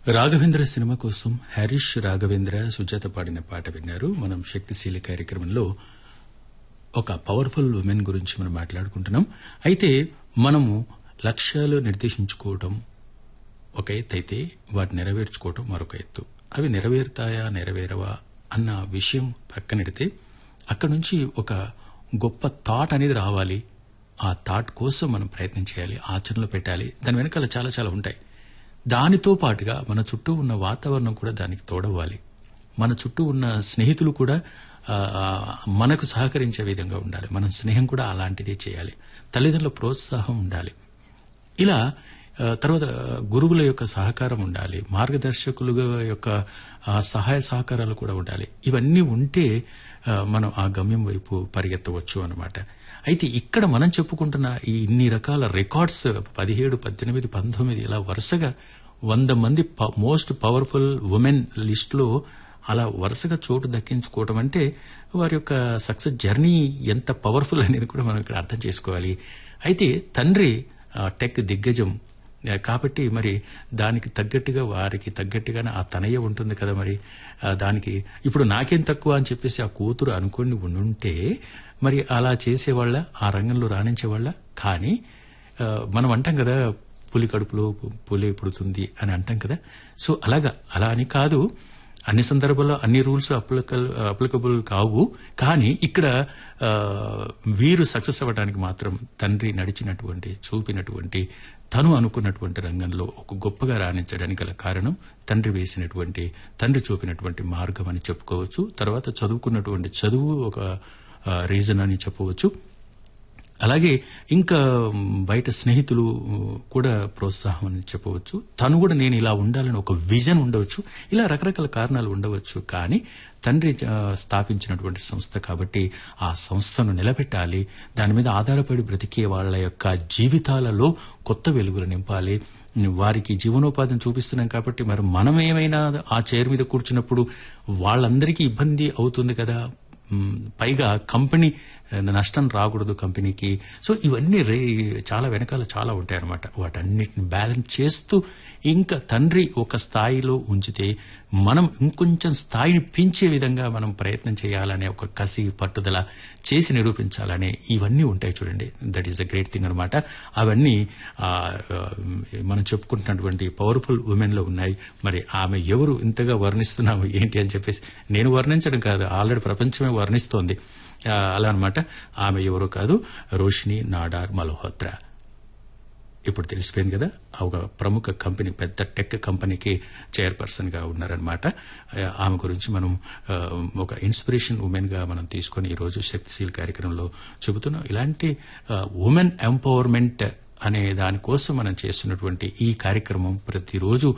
Raghavendra cinema కోసం హరీష్ రాఘవేంద్ర సుజాత పాడిన పాట విన్నారు మనం శక్తిశీలి కార్యక్రమంలో ఒక పవర్ఫుల్ ఉమెన్ గురించి మనం మాట్లాడుకుంటున్నాం అయితే మనము లక్ష్యాలు నిర్దేశించుకోవటం ఒక ఎత్తు అయితే వాటి నెరవేర్చుకోవటం మరొక ఎత్తు అవి నెరవేరుతాయా నెరవేరవా అన్న విషయం పక్కనెడితే అక్కడ నుంచి ఒక గొప్ప థాట్ అనేది రావాలి ఆ థాట్ కోసం మనం ప్రయత్నం చేయాలి ఆచరణలో పెట్టాలి దాని వెనకాల చాలా చాలా ఉంటాయి దానితో పాటుగా మన చుట్టూ ఉన్న వాతావరణం కూడా దానికి తోడవ్వాలి మన చుట్టూ ఉన్న స్నేహితులు కూడా ఆ, మనకు సహకరించే విధంగా ఉండాలి మన స్నేహం కూడా అలాంటిదే చేయాలి తల్లిదండ్రుల ప్రోత్సాహం ఉండాలి ఇలా ఆ, తర్వాత గురువుల యొక్క సహకారం ఉండాలి మార్గదర్శకుల యొక్క ఆ, సహాయ సహకారాలు కూడా ఉండాలి ఇవన్నీ ఉంటే ఆ, మనం ఆ గమ్యం వైపు పరిగెత్తవచ్చు అనమాట అయితే ఇక్కడ మనం చెప్పుకుంటున్న ఈ ఇన్ని రకాల రికార్డ్స్ పదిహేడు పద్దెనిమిది పంతొమ్మిది ఇలా వరుసగా వంద మంది మోస్ట్ పవర్ఫుల్ ఉమెన్ లిస్టులో అలా వరుసగా చోటు దక్కించుకోవడం అంటే వారి యొక్క సక్సెస్ జర్నీ ఎంత పవర్ఫుల్ అనేది కూడా మనం ఇక్కడ అర్థం చేసుకోవాలి అయితే తండ్రి ఆ, టెక్ దిగ్గజం ఆ, కాబట్టి మరి దానికి తగ్గట్టుగా వారికి తగ్గట్టుగానే ఆ తనయ్య ఉంటుంది కదా మరి ఆ, దానికి ఇప్పుడు నాకేం తక్కువ అని చెప్పేసి ఆ కూతురు అనుకుని ఉండుంటే మరి అలా చేసేవాళ్ళ ఆ రంగంలో రాణించేవాళ్ళ కానీ ఆ, మనం అంటాం కదా పులి కడుపులో పులి పుడుతుంది అని అంటాం కదా సో అలాగా అలా అని కాదు అన్ని సందర్భాల్లో అన్ని రూల్స్ అప్లికల్ అప్లికబుల్ కావు కానీ ఇక్కడ ఆ, వీరు సక్సెస్ అవ్వడానికి మాత్రం తండ్రి నడిచినటువంటి చూపినటువంటి తను అనుకున్నటువంటి రంగంలో ఒక గొప్పగా రాణించడానికి గల కారణం తండ్రి వేసినటువంటి తండ్రి చూపినటువంటి మార్గం అని చెప్పుకోవచ్చు తర్వాత చదువుకున్నటువంటి చదువు ఒక రీజన్ అని చెప్పవచ్చు అలాగే ఇంకా మ్, బయట స్నేహితులు మ్, కూడా ప్రోత్సాహం అని చెప్పవచ్చు తను కూడా నేను ఇలా ఉండాలని ఒక విజన్ ఉండవచ్చు ఇలా రకరకాల కారణాలు ఉండవచ్చు కానీ తండ్రి ఆ, స్థాపించినటువంటి సంస్థ కాబట్టి ఆ సంస్థను నిలబెట్టాలి దాని మీద ఆధారపడి బ్రతికే వాళ్ళ యొక్క జీవితాలలో కొత్త వెలుగులు నింపాలి వారికి జీవనోపాధిని చూపిస్తున్నాం కాబట్టి మరి మనం ఏమైనా ఆ చైర్ మీద కూర్చున్నప్పుడు వాళ్ళందరికీ ఇబ్బంది అవుతుంది కదా మ్, పైగా కంపెనీ ఆ, నష్టం రాకూడదు కంపెనీకి సో ఇవన్నీ రే చాలా వెనకాల చాలా ఉంటాయి అనమాట వాటన్నిటిని బ్యాలెన్స్ చేస్తూ ఇంకా తండ్రి ఒక స్థాయిలో ఉంచితే మనం ఇంకొంచెం స్థాయిని పెంచే విధంగా మనం ప్రయత్నం చేయాలనే ఒక కసి పట్టుదల చేసి నిరూపించాలనే ఇవన్నీ ఉంటాయి చూడండి that is a great thing అనమాట అవన్నీ ఆ, ఆ, మనం చెప్పుకుంటున్నటువంటి పవర్ఫుల్ ఉమెన్ లో ఉన్నాయి మరి ఆమె ఎవరు ఇంతగా వర్ణిస్తున్నాము ఏంటి అని చెప్పేసి నేను వర్ణించడం కాదు ఆల్రెడీ ప్రపంచమే వర్ణిస్తోంది ఆ, అలా అనమాట ఆమె ఎవరో కాదు రోషిని నాడార్ మల్హోత్రా ఇప్పుడు తెలిసిపోయింది కదా ఆ ఒక ప్రముఖ కంపెనీ పెద్ద టెక్ కంపెనీకి చైర్పర్సన్ గా ఉన్నారనమాట ఆ, ఆమె గురించి మనం ఆ, ఒక ఇన్స్పిరేషన్ ఉమెన్ గా మనం తీసుకొని ఈ రోజు శక్తిశీల్ కార్యక్రమంలో చెబుతున్నాం ఇలాంటి ఉమెన్ ఎంపవర్మెంట్ అనే దానికోసం మనం చేస్తున్నటువంటి ఈ కార్యక్రమం ప్రతిరోజు